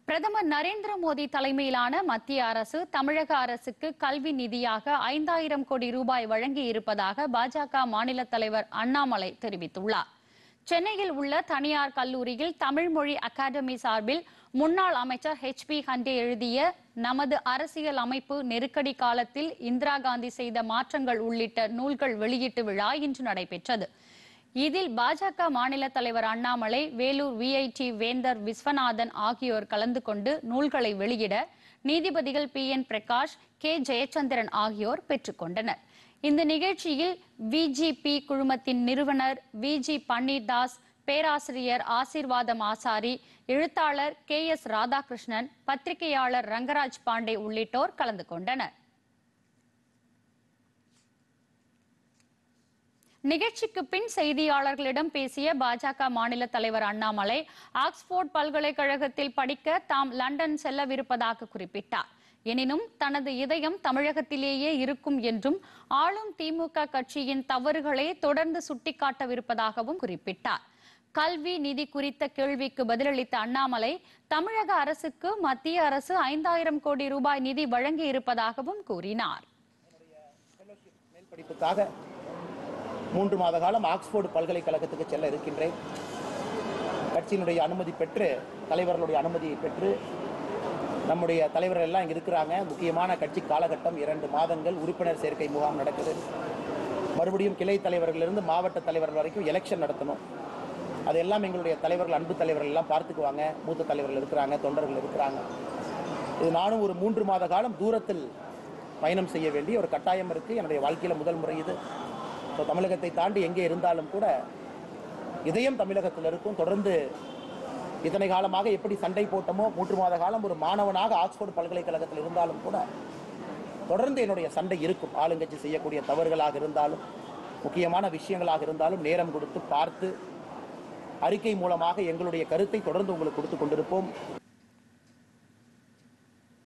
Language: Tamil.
பிரதமர் நரேந்திர மோடி தலைமையிலான மத்திய அரசு தமிழக அரசுக்கு கல்வி நிதியாக ஐந்தாயிரம் கோடி ரூபாய் வழங்கி இருப்பதாக பாஜக மாநில தலைவர் அண்ணாமலை தெரிவித்துள்ளார் சென்னையில் உள்ள தனியார் கல்லூரியில் தமிழ் மொழி அகாடமி சார்பில் முன்னாள் அமைச்சர் ஹெச் பி ஹண்டே எழுதிய நமது அரசியல் அமைப்பு நெருக்கடி காலத்தில் இந்திரா காந்தி செய்த மாற்றங்கள் உள்ளிட்ட நூல்கள் வெளியீட்டு விழா இன்று நடைபெற்றது இதில் பாஜக மாநில தலைவர் அண்ணாமலை வேலூர் விஐடி வேந்தர் விஸ்வநாதன் ஆகியோர் கலந்து கொண்டு நூல்களை வெளியிட நீதிபதிகள் P N Prakash K Jayachandran ஆகியோர் பெற்றுக்கொண்டனர் இந்த நிகழ்ச்சியில் விஜிபி குழுமத்தின் நிறுவனர் விஜி பன்னீர்தாஸ் பேராசிரியர் ஆசீர்வாதம் ஆசாரி எழுத்தாளர் கே எஸ் ராதாகிருஷ்ணன் பத்திரிகையாளர் ரங்கராஜ் பாண்டே உள்ளிட்டோர் கலந்து கொண்டனர் நிகழ்ச்சிக்கு பின் செய்தியாளர்களிடம் பேசிய பாஜக மாநில தலைவர் அண்ணாமலை ஆக்ஸ்போர்ட் பல்கலைக்கழகத்தில் படிக்க தாம் லண்டன் செல்லவிருப்பதாக குறிப்பிட்டார் எனினும் தனது இதயம் தமிழகத்திலேயே இருக்கும் என்றும் ஆளும் திமுக கட்சியின் தவறுகளை தொடர்ந்து சுட்டிக்காட்டவிருப்பதாகவும் குறிப்பிட்டார் கல்வி நிதி குறித்த கேள்விக்கு பதிலளித்த அண்ணாமலை தமிழக அரசுக்கு மத்திய அரசு ஐந்தாயிரம் கோடி ரூபாய் நிதி வழங்கி இருப்பதாகவும் கூறினார் மேல் படிப்புக்காக மூன்று மாத காலம் ஆக்ஸ்போர்டு பல்கலைக்கழகத்துக்கு செல்ல இருக்கின்றேன் கட்சியினுடைய அனுமதி பெற்று தலைவர்களுடைய அனுமதியை பெற்று நம்முடைய தலைவர்கள் எல்லாம் இங்கே இருக்கிறாங்க முக்கியமான கட்சி காலகட்டம் இரண்டு மாதங்கள் உறுப்பினர் சேர்க்கை முகாம் நடக்குது மறுபடியும் கிளை தலைவர்களிலிருந்து மாவட்ட தலைவர்கள் வரைக்கும் எலெக்ஷன் நடத்தணும் அதெல்லாம் எங்களுடைய தலைவர்கள் அன்பு தலைவர்கள் எல்லாம் பார்த்துக்குவாங்க மூத்த தலைவர்கள் இருக்கிறாங்க தொண்டர்கள் இருக்கிறாங்க இது நானும் ஒரு மூன்று மாத காலம் தூரத்தில் பயணம் செய்ய வேண்டிய ஒரு கட்டாயம் இருக்குது என்னுடைய வாழ்க்கையில் முதல் முறை இது ஸோ தமிழகத்தை தாண்டி எங்கே இருந்தாலும் கூட இதயம் தமிழகத்தில் இருக்கும் தொடர்ந்து இத்தனை காலமாக எப்படி சண்டை போட்டோமோ மூன்று மாத காலம் ஒரு மாணவனாக ஆக்ஸ்போர்டு பல்கலைக்கழகத்தில் இருந்தாலும் கூட தொடர்ந்து என்னுடைய சண்டை இருக்கும் ஆளுங்கட்சி செய்யக்கூடிய தவறுகளாக இருந்தாலும் முக்கியமான விஷயங்களாக இருந்தாலும் நேரம் கொடுத்து பார்த்து அறிக்கை மூலமாக எங்களுடைய கருத்தை தொடர்ந்து உங்களுக்கு கொடுத்து கொண்டிருப்போம்